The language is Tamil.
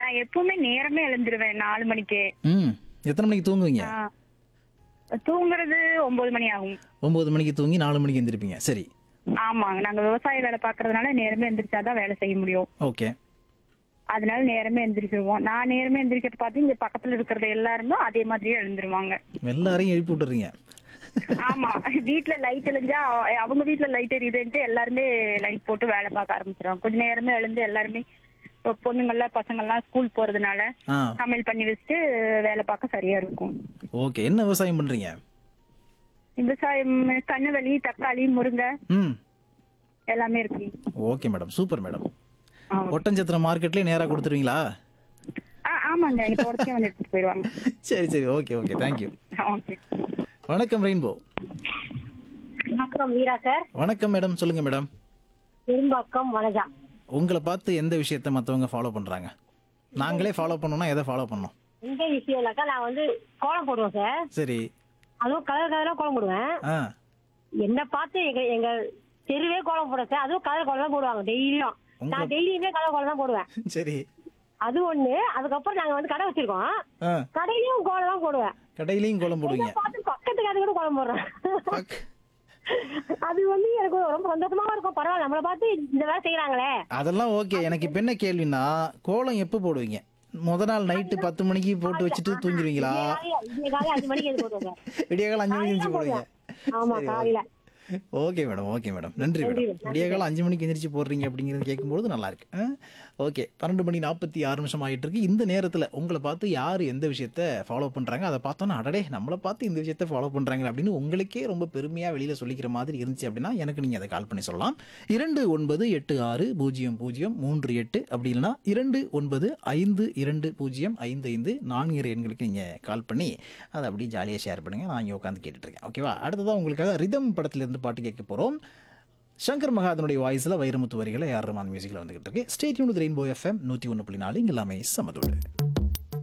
நான் எப்பவுமே நேரமே எழுந்துருவேன் நாலு மணிக்கு ம் எத்தனை மணிக்கு தூங்குவீங்க ஆ. தூங்குறது ஒன்பது மணி ஆகும் ஒம்பது மணிக்கு தூங்கி நாலு மணிக்கு எந்திரிப்பீங்க சரி ஆமாங்க நாங்க விவசாய வேலை பாக்குறதுனால நேரமே எந்திரிச்சாதான் வேலை செய்ய முடியும் ஓகே அதனால நேரமே எந்திரிச்சிருவோம் நான் நேரமே எந்திரிக்கிறத பார்த்து இங்க பக்கத்துல இருக்கிறது எல்லாருமே அதே மாதிரியே எழுந்துருவாங்க எல்லாரையும் எழுப்பி விட்டுறீங்க ஆமா வீட்ல லைட் எழிஞ்சா அ- அவங்க வீட்ல லைட் எரியுதுன்ட்டு எல்லாருமே லைட் போட்டு வேலை பார்க்க ஆரம்பிச்சிருவாங்க கொஞ்ச நேரமே எழுந்து எல்லாருமே இப்போ பொண்ணுங்கள்லாம் பசங்கள்லாம் ஸ்கூல் போறதுனால ஆ சமையல் பண்ணி வச்சுட்டு வேலை பார்க்க சரியா இருக்கும் ஓகே என்ன விவசாயம் பண்ணுறீங்க விவசாயம் கண்ணுவலி தக்காளி முருங்கை ம் எல்லாமே இருக்கு ஓகே மேடம் சூப்பர் மேடம் ஆ. ஒட்டஞ்சத்திரம் மார்க்கெட்லேயே நேராக கொடுத்துருவீங்களா ஆ, ஆமாங்க எனக்கு உடச்சே வந்து எடுத்துட்டு போயிடுவாங்க சரி சரி ஓகே ஓகே தேங்க்யூ ஓகே வணக்கம் ரெயின்போ வணக்கம் வீரா சார் வணக்கம் மேடம் சொல்லுங்க மேடம் பெரும்பாக்கம் வனஜா உங்களை பார்த்து எந்த விஷயத்த மற்றவங்க ஃபாலோ பண்ணுறாங்க நாங்களே ஃபாலோ பண்ணோம்னா எதை ஃபாலோ பண்ணோம் இந்த விஷயம்னாக்கா நான் வந்து கோலம் போடுவேன் சார் சரி அதுவும் கலர் கலரா கோலம் போடுவேன் ஆ என்ன பார்த்து எங்க எங்க தெருவே கோலம் போடுவேன் சார் அதுவும் கலர் கோலம் தான் போடுவாங்க டெய்லியும் உங்களை- நான் டெய்லியுமே கலர் கோலம் தான் போடுவேன் சரி அது ஒண்ணு அதுக்கப்புறம் நாங்க வந்து கடை வச்சிருக்கோம் ஆ கடையிலயும் கோலம் தான் போடுவேன் கடையிலையும் கோலம் போடுவீங்க இதை பார்த்து பக்கத்து கடை கூட கோலம் போடுறேன் பக். அது வந்து எனக்கு ரொம்ப சந்தோஷமா இருக்கும் பரவாயில்ல நம்மளை பார்த்து இந்த வேலை செய்யறாங்களே அதெல்லாம் ஓகே எனக்கு இப்ப என்ன கேள்வின்னா கோலம் எப்போ போடுவீங்க முத நாள் நைட்டு பத்து மணிக்கு போட்டு வச்சுட்டு தூங்கிடுவீங்களா இந்த காலை அஞ்சு மணிக்கு எது போடுவாங்க விடிய காலம் அஞ்சு மணிக்கு எந்திரிச்சு போடுவீங்க ஆமா சரி, காலையில ஓகே மேடம் ஓகே மேடம் நன்றி மேடம் விடிய காலம் அஞ்சு மணிக்கு எந்திரிச்சு போடுறீங்க அப்படிங்கிறது கேட்கும்போது நல்லா இருக்கு ஆ? ஓகே பன்னெண்டு மணி நாற்பத்தி ஆறு நிமிஷம் ஆகிட்டு இருக்கு இந்த நேரத்தில் உங்களை பார்த்து யார் எந்த விஷயத்த ஃபாலோ பண்ணுறாங்க அதை பார்த்தோன்னா அடடே நம்மளை பார்த்து இந்த விஷயத்த ஃபாலோ பண்ணுறாங்க அப்படின்னு உங்களுக்கே ரொம்ப பெருமையாக வெளியில் சொல்லிக்கிற மாதிரி இருந்துச்சு அப்படின்னா எனக்கு நீங்கள் அதை கால் பண்ணி சொல்லலாம் இரண்டு ஒன்பது எட்டு ஆறு பூஜ்ஜியம் பூஜ்ஜியம் மூன்று எட்டு அப்படி இல்லைன்னா இரண்டு ஒன்பது ஐந்து இரண்டு பூஜ்ஜியம் ஐந்து ஐந்து நான்கு எண்களுக்கு நீங்கள் கால் பண்ணி அதை அப்படியே ஜாலியாக ஷேர் பண்ணுங்கள் நான் இங்கே உட்காந்து கேட்டுட்ருக்கேன் ஓகேவா அடுத்ததான் உங்களுக்காக ரிதம் படத்துலேருந்து பாட்டு கேட்க போகிறோம் சங்கர் மகாதனுடைய வாய்ஸில் வைரமுத்து வரிகளை யார் ரமான் மியூசிக்கில் வந்துகிட்டு இருக்கு ஸ்டேட்யூன் ரெயின்போ எஃப்எம் நூற்றி ஒன்று புள்ளி நாலு இங்கே எல்லாமே சமதோடு